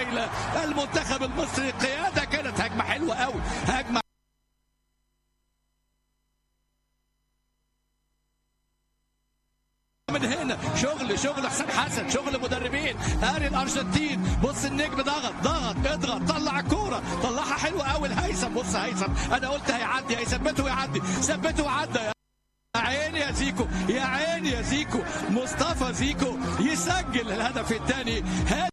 هايله المنتخب المصري قياده كانت هجمه حلوه قوي هجمه من هنا شغل شغل حسام حسن شغل مدربين اري الارجنتين بص النجم ضغط ضغط اضغط طلع الكوره طلعها حلوه قوي الهيثم بص هيثم انا قلت هيعدي هيثبته ويعدي ثبته وعدى يا عيني يا زيكو يا عيني يا زيكو مصطفى زيكو يسجل الهدف الثاني